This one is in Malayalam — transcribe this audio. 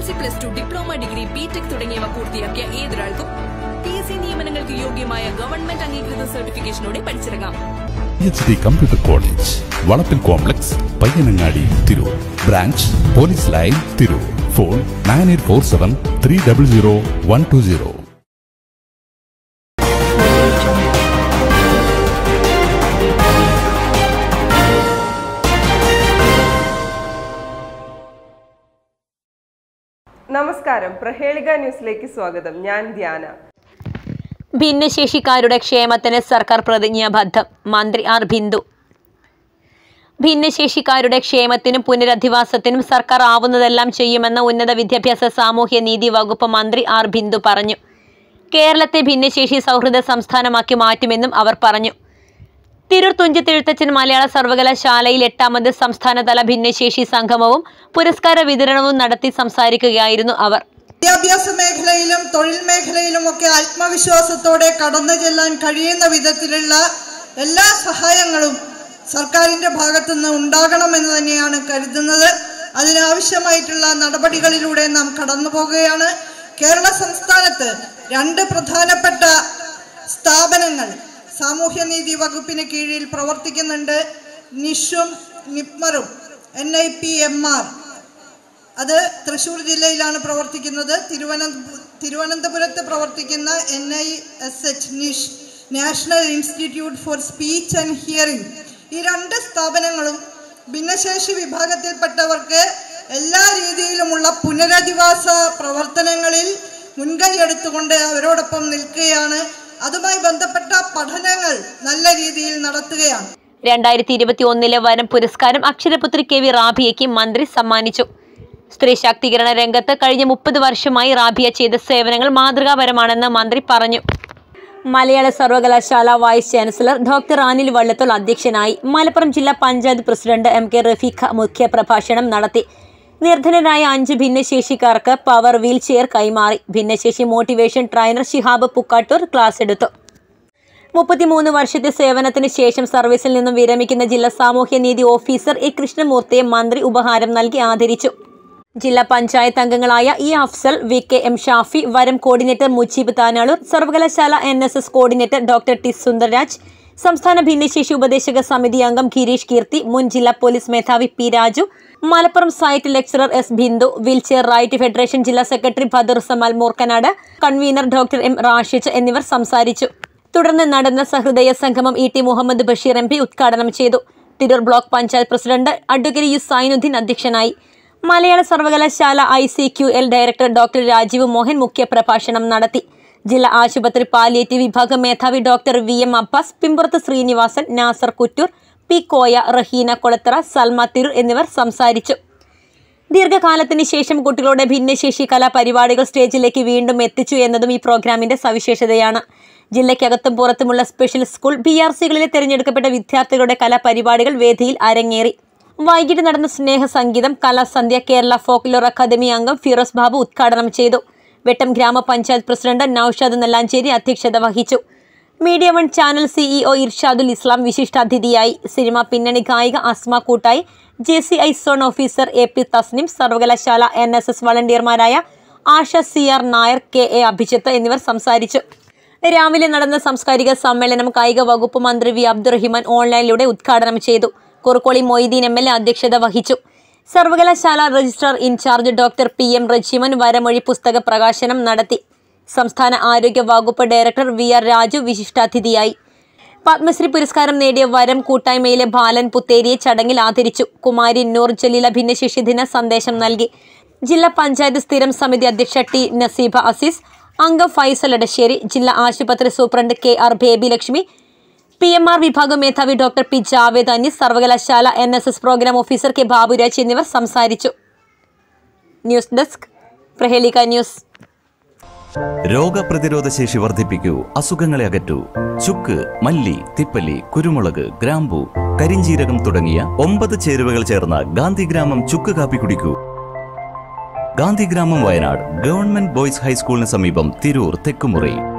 C plus two diploma degree BTech തുടങ്ങിയവ പൂർത്തിയാക്കിയ ഏതൊരാൾക്കും പി എസ് സി നിയമനങ്ങൾക്ക് യോഗ്യമായ ഗവൺമെന്റ് അംഗീകൃത സർട്ടിഫിക്കേഷനോടെ പഠിച്ചിറങ്ങാം എച്ച് ഡി കമ്പ്യൂട്ടർ കോളേജ് വളപ്പിൽ complex Payyanangadi Tirur branch police line Tirur phone nine eight four seven three double zero one two zero നമസ്കാരം പ്രഹേളിക ന്യൂസിലേക്ക് സ്വാഗതം ഞാൻ ധ്യാന ഭിന്നശേഷിക്കാരുടെ ക്ഷേമത്തിന് സർക്കാർ പ്രതിജ്ഞാബദ്ധം മന്ത്രി ആർ ബിന്ദു ഭിന്നശേഷിക്കാരുടെ ക്ഷേമത്തിനും പുനരധിവാസത്തിനും സർക്കാർ ആവുന്നതെല്ലാം ചെയ്യുമെന്ന് ഉന്നത വിദ്യാഭ്യാസ സാമൂഹ്യ നീതി വകുപ്പ് മന്ത്രി ആർ ബിന്ദു പറഞ്ഞു കേരളത്തെ ഭിന്നശേഷി സൗഹൃദ സംസ്ഥാനമാക്കി മാറ്റുമെന്നും അവർ പറഞ്ഞു തിരൂർ തുഞ്ചത്തെഴുത്തച്ഛൻ മലയാള സർവകലാശാലയിൽ എട്ടാമത് സംസ്ഥാനതല ഭിന്നശേഷി സംഗമവും പുരസ്കാര വിതരണവും നടത്തി സംസാരിക്കുകയായിരുന്നു അവർ വിദ്യാഭ്യാസ മേഖലയിലും തൊഴിൽ മേഖലയിലും ഒക്കെ ആത്മവിശ്വാസത്തോടെ കടന്നു ചെല്ലാൻ കഴിയുന്ന വിധത്തിലുള്ള എല്ലാ സഹായങ്ങളും സർക്കാരിന്റെ ഭാഗത്തുനിന്ന് ഉണ്ടാകണമെന്ന് തന്നെയാണ് കരുതുന്നത് അതിനാവശ്യമായിട്ടുള്ള നടപടികളിലൂടെ നാം കടന്നു പോകുകയാണ് കേരള സംസ്ഥാനത്ത് രണ്ട് പ്രധാനപ്പെട്ട സ്ഥാപനങ്ങൾ സാമൂഹ്യനീതി വകുപ്പിന് കീഴിൽ പ്രവർത്തിക്കുന്നുണ്ട് നിഷും നിപ്മറും N I P M R അത് തൃശ്ശൂർ ജില്ലയിലാണ് പ്രവർത്തിക്കുന്നത് തിരുവനന്തപുരം തിരുവനന്തപുരത്ത് പ്രവർത്തിക്കുന്ന N I S H NISH national institute for speech and hearing ഈ രണ്ട് സ്ഥാപനങ്ങളും ഭിന്നശേഷി വിഭാഗത്തിൽപ്പെട്ടവർക്ക് എല്ലാ രീതിയിലുമുള്ള പുനരധിവാസ പ്രവർത്തനങ്ങളിൽ മുൻകൈ എടുത്തുകൊണ്ട് അവരോടൊപ്പം നിൽക്കുകയാണ് അതുമായി ബന്ധപ്പെട്ട പഠനങ്ങൾ നല്ല രീതിയിൽ നടത്തുകയാണ് രണ്ടായിരത്തി ഇരുപത്തി ഒന്നിലെ വനം പുരസ്കാരം അക്ഷരപുത്രി കെ വി റാബിയയ്ക്ക് മന്ത്രി സമ്മാനിച്ചു സ്ത്രീ ശാക്തീകരണ രംഗത്ത് കഴിഞ്ഞ മുപ്പത് വർഷമായി റാബിയ ചെയ്ത സേവനങ്ങൾ മാതൃകാപരമാണെന്ന് മന്ത്രി പറഞ്ഞു മലയാള സർവകലാശാല vice chancellor doctor Anil Vallathol അധ്യക്ഷനായി മലപ്പുറം ജില്ലാ panchayat president M K Rafeekha മുഖ്യ പ്രഭാഷണം നടത്തി നിർധനരായ അഞ്ച് ഭിന്നശേഷിക്കാർക്ക് പവർ വീൽ ചെയർ കൈമാറി ഭിന്നശേഷി motivation trainer Shihab Pukkattoor class എടുത്തു മുപ്പത്തിമൂന്ന് വർഷത്തെ സേവനത്തിന് ശേഷം സർവീസിൽ നിന്നും വിരമിക്കുന്ന ജില്ലാ സാമൂഹ്യനീതി ഓഫീസർ എ കൃഷ്ണമൂർത്തിയെ മന്ത്രി ഉപഹാരം നൽകി ആദരിച്ചു ജില്ലാ പഞ്ചായത്ത് അംഗങ്ങളായ E Afsal V K M Shafi Varam coordinator Mujeeb Thanalur സർവകലാശാല N S S coordinator doctor T Sundarraj സംസ്ഥാന ഭിന്നശേഷി ഉപദേശക സമിതി അംഗം ഗിരീഷ് കീർത്തി മുൻ ജില്ലാ പോലീസ് മേധാവി P Raju Malappuram site lecturer S Bindu wheelchair right federation ജില്ലാ secretary Badar Samal Moorkanad convener doctor M Rashid എന്നിവർ സംസാരിച്ചു തുടർന്ന് നടന്ന സഹൃദയ സംഗമം E T Muhammad Basheer M P ഉദ്ഘാടനം ചെയ്തു Tirur block panchayat president advocate U Zainuddin അധ്യക്ഷനായി മലയാള സർവകലാശാല I C Q L director doctor Rajeev Mohan മുഖ്യപ്രഭാഷണം നടത്തി ജില്ലാ ആശുപത്രി പാലിയേറ്റീവ് വിഭാഗം മേധാവി doctor V M Abbas Pimpurath Srinivasan Nasar Kuttoor P Koya Raheena Kolathara Salma Tirur എന്നിവർ സംസാരിച്ചു ദീർഘകാലത്തിന് ശേഷം കുട്ടികളുടെ ഭിന്നശേഷി കലാപരിപാടികൾ സ്റ്റേജിലേക്ക് വീണ്ടും എത്തിച്ചു എന്നതും ഈ പ്രോഗ്രാമിന്റെ സവിശേഷതയാണ് ജില്ലയ്ക്കകത്തും പുറത്തുമുള്ള സ്പെഷ്യൽ സ്കൂൾ ബി ആർ സികളിലെ തിരഞ്ഞെടുക്കപ്പെട്ട വിദ്യാർത്ഥികളുടെ കലാപരിപാടികൾ വേദിയിൽ അരങ്ങേറി വൈകിട്ട് നടന്ന സ്നേഹ സംഗീതം കലാസന്ധ്യ കേരള ഫോക്ലോർ അക്കാദമി അംഗം ഫിറോസ് ബാബു ഉദ്ഘാടനം ചെയ്തു വെട്ടം ഗ്രാമപഞ്ചായത്ത് പ്രസിഡന്റ് നൌഷാദ് നെല്ലാഞ്ചേരി അധ്യക്ഷത വഹിച്ചു media one channel CEO Irshadul Islam വിശിഷ്ടാതിഥിയായി സിനിമ പിന്നണി ഗായിക Asma Koottayi J C I zone officer A P Tasnim സർവകലാശാല എൻ എസ് എസ് വളണ്ടിയർമാരായ Asha C R Nair K A Abhijith എന്നിവർ സംസാരിച്ചു രാവിലെ നടന്ന സാംസ്കാരിക സമ്മേളനം കായിക വകുപ്പ് മന്ത്രി വി അബ്ദുറഹിമാൻ ഓൺലൈനിലൂടെ ഉദ്ഘാടനം ചെയ്തു Kurukkoli Moideen M L A അധ്യക്ഷത വഹിച്ചു സർവകലാശാല registrar in charge doctor P M Rejiman Varamozhi പുസ്തക പ്രകാശനം നടത്തി സംസ്ഥാന ആരോഗ്യ വകുപ്പ് ഡയറക്ടർ വി ആർ രാജു വിശിഷ്ടാതിഥിയായി പത്മശ്രീ പുരസ്കാരം നേടിയ വരം കൂട്ടായ്മയിലെ ബാലൻ പുത്തേരിയെ ചടങ്ങിൽ ആദരിച്ചു കുമാരി നൂർ ജലീല ഭിന്നശേഷി ദിന സന്ദേശം നൽകി ജില്ലാ പഞ്ചായത്ത് സ്ഥിരം സമിതി അധ്യക്ഷ ടി നസീബ അസീസ് അംഗം ഫൈസൽ എടശ്ശേരി ജില്ലാ ആശുപത്രി superintendent K R Baby Lakshmi P M R വിഭാഗം മേധാവി ഡോക്ടർ പി ജാവേദ് അനീസ് സർവകലാശാല N S S program officer K Baburaj എന്നിവർ സംസാരിച്ചു ന്യൂസ് ഡെസ്ക് പ്രഹേലിക ന്യൂസ് രോഗപ്രതിരോധ ശേഷി വർദ്ധിപ്പിക്കൂ അസുഖങ്ങളെ അകറ്റൂ ചുക്ക് മല്ലി തിപ്പല്ലി കുരുമുളക് ഗ്രാമ്പു കരിഞ്ചീരകം തുടങ്ങിയ ഒമ്പത് ചേരുവകൾ ചേർന്ന ഗാന്ധിഗ്രാമം ചുക്ക് കാപ്പി കുടിക്കൂ ഗാന്ധിഗ്രാമം വയനാട് ഗവൺമെന്റ് ബോയ്സ് ഹൈസ്കൂളിന് സമീപം തിരൂർ തെക്കുമുറി